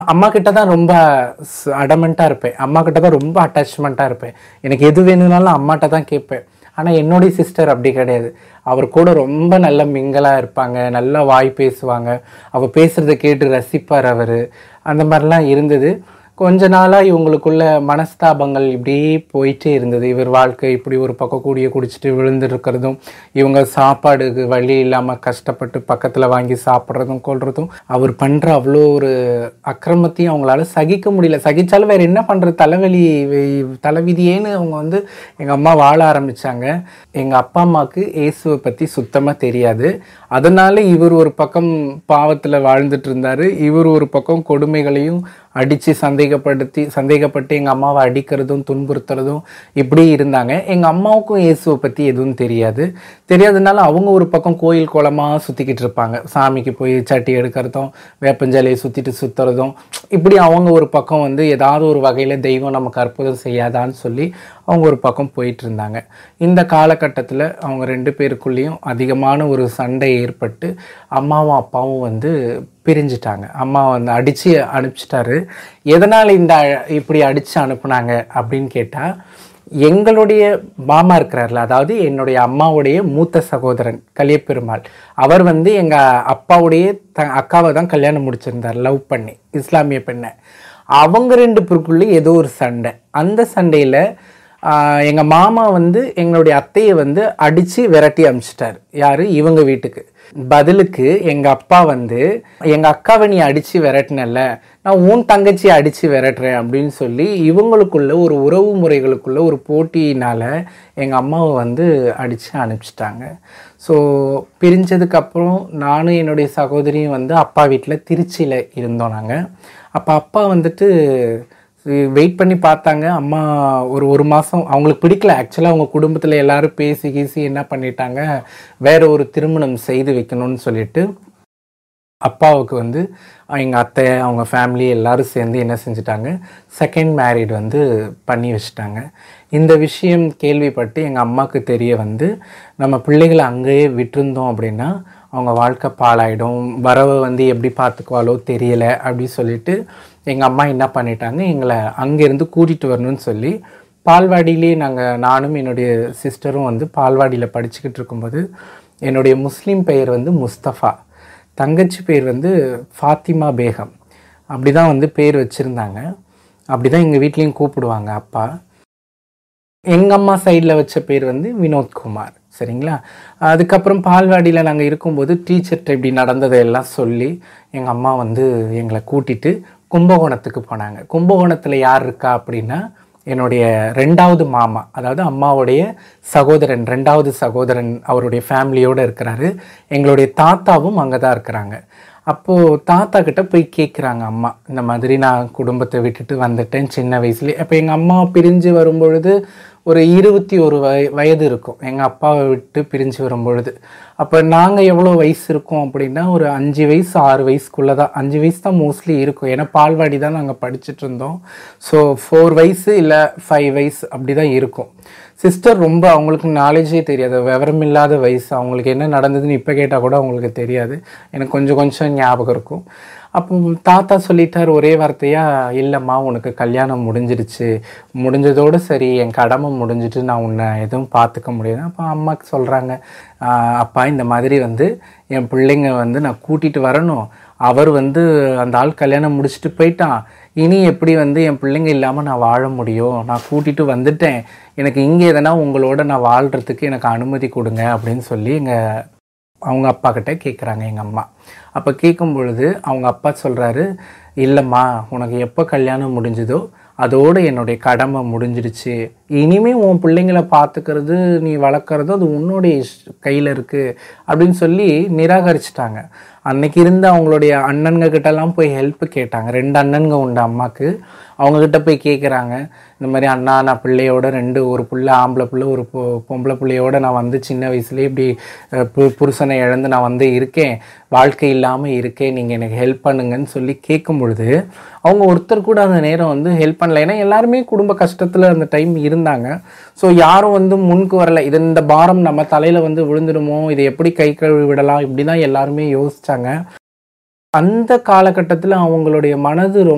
அம்மா கிட்ட தான் ரொம்ப அடமெண்ட்டாக இருப்பேன் அம்மா கிட்ட தான் ரொம்ப அட்டாச்மெண்ட்டாக இருப்பேன் எனக்கு எது வேணும்னாலும் அம்மாட்ட தான் கேட்பேன் ஆனால் என்னுடைய சிஸ்டர் அப்படி கிடையாது அவர் கூட ரொம்ப நல்ல மிங்கலாக இருப்பாங்க நல்லா வாய் பேசுவாங்க அவள் பேசுகிறத கேட்டு ரசிப்பார் அவர் அந்த மாதிரிலாம் இருந்தது கொஞ்ச நாளாக இவங்களுக்குள்ள மனஸ்தாபங்கள் இப்படியே போயிட்டே இருந்தது இவர் வாழ்க்கை இப்படி ஒரு பக்கம் கூடிய குடிச்சிட்டு விழுந்துருக்கிறதும் இவங்க சாப்பாடுக்கு வழி இல்லாமல் கஷ்டப்பட்டு பக்கத்தில் வாங்கி சாப்பிட்றதும் கொள்றதும் அவர் பண்ணுற அவ்வளோ ஒரு அக்கிரமத்தையும் அவங்களால சகிக்க முடியல சகிச்சாலும் வேறு என்ன பண்ணுறது தலைவலி வே- தலைவிதியேன்னு அவங்க வந்து எங்கள் அம்மா வாழ ஆரம்பித்தாங்க எங்கள் அப்பா அம்மாவுக்கு இயேசுவை பற்றி சுத்தமாக தெரியாது அதனால இவர் ஒரு பக்கம் பாவத்தில் வாழ்ந்துட்டு இருந்தார் இவர் ஒரு பக்கம் கொடுமைகளையும் அடித்து சந்தேகப்படுத்தி சந்தேகப்பட்டு எங்கள் அம்மாவை அடிக்கிறதும் துன்புறுத்துறதும் இப்படி இருந்தாங்க எங்கள் அம்மாவுக்கும் இயேசுவை பற்றி எதுவும் தெரியாது தெரியாதனால அவங்க ஒரு பக்கம் கோயில் குளமாக சுற்றிக்கிட்டு இருப்பாங்க சாமிக்கு போய் சட்டி எடுக்கிறதும் வேப்பஞ்சலையை சுற்றிட்டு சுற்றுறதும் இப்படி அவங்க ஒரு பக்கம் வந்து ஏதாவது ஒரு வகையில் தெய்வம் நமக்கு அற்புதம் செய்யாதான்னு சொல்லி அவங்க ஒரு பக்கம் போயிட்டு இருந்தாங்க இந்த காலகட்டத்தில் அவங்க ரெண்டு பேருக்குள்ளேயும் அதிகமான ஒரு சண்டை ஏற்பட்டு அம்மாவும் அப்பாவும் வந்து பிரிஞ்சிட்டாங்க அம்மா வந்து அடித்து அனுப்பிச்சிட்டாரு எதனால் இந்த அ- இப்படி அடித்து அனுப்புனாங்க அப்படின்னு கேட்டால் எங்களுடைய மாமா இருக்கிறார்ல அதாவது என்னுடைய அம்மாவுடைய மூத்த சகோதரன் கலியப்பெருமாள் அவர் வந்து எங்கள் அப்பாவுடைய த அக்காவை தான் கல்யாணம் முடிச்சிருந்தார் லவ் பண்ணி இஸ்லாமிய பெண்ணை அவங்க ரெண்டு பேருக்குள்ளே ஏதோ ஒரு சண்டை அந்த சண்டையில் எங்கள் மாமா வந்து எங்களுடைய அத்தையை வந்து அடித்து விரட்டி அமிச்சிட்டார் யார் இவங்க வீட்டுக்கு பதிலுக்கு எங்கள் அப்பா வந்து எங்கள் அக்காவை நீ அடித்து விரட்டினல்ல நான் உன் தங்கச்சியை அடித்து விரட்டுறேன் அப்படின்னு சொல்லி இவங்களுக்குள்ள ஒரு உறவு முறைகளுக்குள்ள ஒரு போட்டியினால் எங்கள் அம்மாவை வந்து அடித்து அனுப்பிச்சிட்டாங்க ஸோ பிரிஞ்சதுக்கப்புறம் நானும் என்னுடைய சகோதரியும் வந்து அப்பா வீட்டில் திருச்சியில் இருந்தோம் நாங்கள் அப்போ அப்பா வந்துட்டு வெயிட் பண்ணி பார்த்தாங்க அம்மா ஒரு ஒரு மாதம் அவங்களுக்கு பிடிக்கல ஆக்சுவலாக அவங்க குடும்பத்தில் எல்லாரும் பேசி கீசி என்ன பண்ணிட்டாங்க வேற ஒரு திருமணம் செய்து வைக்கணும்னு சொல்லிட்டு அப்பாவுக்கு வந்து எங்கள் அத்தை அவங்க ஃபேமிலி எல்லாரும் சேர்ந்து என்ன செஞ்சுட்டாங்க செகண்ட் மேரிட் வந்து பண்ணி வச்சுட்டாங்க இந்த விஷயம் கேள்விப்பட்டு எங்கள் அம்மாவுக்கு தெரிய வந்து நம்ம பிள்ளைகளை அங்கேயே விட்டிருந்தோம் அப்படின்னா அவங்க வாழ்க்கை பாழாயிடும் வரவை வந்து எப்படி பார்த்துக்குவாளோ தெரியலை அப்படி சொல்லிட்டு எங்கள் அம்மா என்ன பண்ணிட்டாங்க எங்களை அங்கேருந்து கூட்டிகிட்டு வரணும்னு சொல்லி பால்வாடியிலே நாங்கள் நானும் என்னுடைய சிஸ்டரும் வந்து பால்வாடியில் படிச்சுக்கிட்டு இருக்கும்போது என்னுடைய முஸ்லீம் பெயர் வந்து முஸ்தஃபா தங்கச்சி பேர் வந்து ஃபாத்திமா பேகம் அப்படி தான் வந்து பேர் வச்சுருந்தாங்க அப்படி தான் எங்கள் வீட்லேயும் கூப்பிடுவாங்க அப்பா எங்கள் அம்மா சைடில் வச்ச பேர் வந்து வினோத்குமார் சரிங்களா அதுக்கப்புறம் பால்வாடியில் நாங்கள் இருக்கும்போது டீச்சர்கிட்ட இப்படி நடந்ததை எல்லாம் சொல்லி எங்கள் அம்மா வந்து எங்களை கூட்டிட்டு கும்பகோணத்துக்கு போனாங்க கும்பகோணத்தில் யார் இருக்கா அப்படின்னா என்னுடைய ரெண்டாவது மாமா அதாவது அம்மாவுடைய சகோதரன் ரெண்டாவது சகோதரன் அவருடைய ஃபேமிலியோடு இருக்கிறாரு எங்களுடைய தாத்தாவும் அங்கே தான் இருக்கிறாங்க அப்போது தாத்தா கிட்ட போய் கேட்குறாங்க அம்மா இந்த மாதிரி நான் குடும்பத்தை விட்டுட்டு வந்துட்டேன் சின்ன வயசுலேயே அப்போ எங்கள் அம்மா பிரிஞ்சு வரும்பொழுது ஒரு இருபத்தி ஒரு வய வயது இருக்கும் எங்கள் அப்பாவை விட்டு பிரிஞ்சு வரும்பொழுது அப்போ நாங்கள் எவ்வளோ வயசு இருக்கோம் அப்படின்னா ஒரு அஞ்சு வயசு ஆறு வயசுக்குள்ளே தான் அஞ்சு வயசு தான் மோஸ்ட்லி இருக்கும் ஏன்னா பால்வாடி தான் நாங்கள் படிச்சுட்டு இருந்தோம் ஸோ ஃபோர் வயசு இல்லை ஃபைவ் வயசு அப்படி தான் இருக்கும் சிஸ்டர் ரொம்ப அவங்களுக்கு நாலேஜே தெரியாது விவரம் இல்லாத வயசு அவங்களுக்கு என்ன நடந்ததுன்னு இப்போ கேட்டால் கூட அவங்களுக்கு தெரியாது எனக்கு கொஞ்சம் கொஞ்சம் ஞாபகம் இருக்கும் அப்போ தாத்தா சொல்லிட்டார் ஒரே வார்த்தையாக இல்லைம்மா உனக்கு கல்யாணம் முடிஞ்சிருச்சு முடிஞ்சதோடு சரி என் கடமை முடிஞ்சிட்டு நான் உன்னை எதுவும் பார்த்துக்க முடியாது அப்போ அம்மாக்கு சொல்கிறாங்க அப்பா இந்த மாதிரி வந்து என் பிள்ளைங்க வந்து நான் கூட்டிகிட்டு வரணும் அவர் வந்து அந்த ஆள் கல்யாணம் முடிச்சுட்டு போயிட்டான் இனி எப்படி வந்து என் பிள்ளைங்க இல்லாமல் நான் வாழ முடியும் நான் கூட்டிகிட்டு வந்துட்டேன் எனக்கு இங்கே எதனா உங்களோட நான் வாழ்கிறதுக்கு எனக்கு அனுமதி கொடுங்க அப்படின்னு சொல்லி எங்கள் அவங்க அப்பா கிட்ட கேட்குறாங்க எங்கள் அம்மா அப்போ கேட்கும் பொழுது அவங்க அப்பா சொல்கிறாரு இல்லைம்மா உனக்கு எப்போ கல்யாணம் முடிஞ்சுதோ அதோடு என்னுடைய கடமை முடிஞ்சிடுச்சு இனிமே உன் பிள்ளைங்கள பார்த்துக்கிறது நீ வளர்க்குறது அது உன்னுடைய கையில் இருக்குது அப்படின்னு சொல்லி நிராகரிச்சிட்டாங்க அன்னைக்கு இருந்த அவங்களுடைய அண்ணன்க கிட்டலாம் போய் ஹெல்ப் கேட்டாங்க ரெண்டு அண்ணன்க உண்டு அம்மாவுக்கு அவங்கக்கிட்ட போய் கேட்குறாங்க இந்த மாதிரி அண்ணா நான் பிள்ளையோட ரெண்டு ஒரு புள்ள ஆம்பளை புள்ள ஒரு பொ பொம்பளை பிள்ளையோட நான் வந்து சின்ன வயசுலேயே இப்படி அஹ், பு புருஷனை இழந்து நான் வந்து இருக்கேன் வாழ்க்கை இல்லாமல் இருக்கேன் நீங்கள் எனக்கு ஹெல்ப் பண்ணுங்கன்னு சொல்லி கேட்கும் பொழுது அவங்க ஒருத்தர் கூட அந்த நேரம் வந்து ஹெல்ப் பண்ணல ஏன்னா எல்லாருமே குடும்ப கஷ்டத்தில் அந்த டைம் இருந்தாங்க ஸோ யாரும் வந்து முன்க்கு வரல இது இந்த பாரம் நம்ம தலையில் வந்து விழுந்துடுமோ இதை எப்படி கை கழுவி விடலாம் இப்படி தான் எல்லாருமே யோசிச்சாங்க அந்த காலகட்டத்தில் அவங்களுடைய மனது ரொம்ப